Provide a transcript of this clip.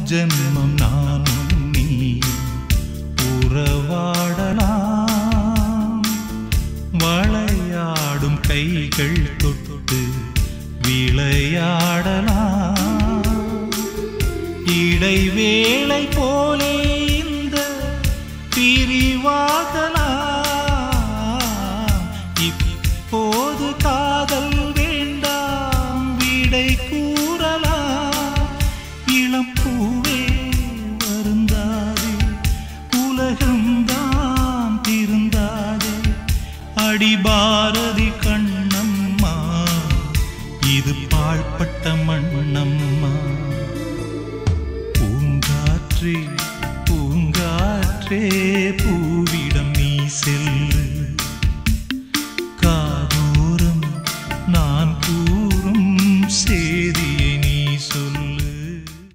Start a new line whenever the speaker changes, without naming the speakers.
ஜென்மம் நானும் நீ உறவாடலாம் வளையாடும் கைகள் தொட்டு விளையாடலாம் இடைவேளை போலே இந்த பிரிவாகலாம் இப்போது காதல் வேண்டாம் விடை கூறலாம் இளம் பூவே வருந்தாதே உலகம்தான் திருந்தாதே அடி பாரதி கண்ணம்மா இது பாழ்பட்ட மண்ணம்மா பூங்காற்றே பூங்காற்றே பூ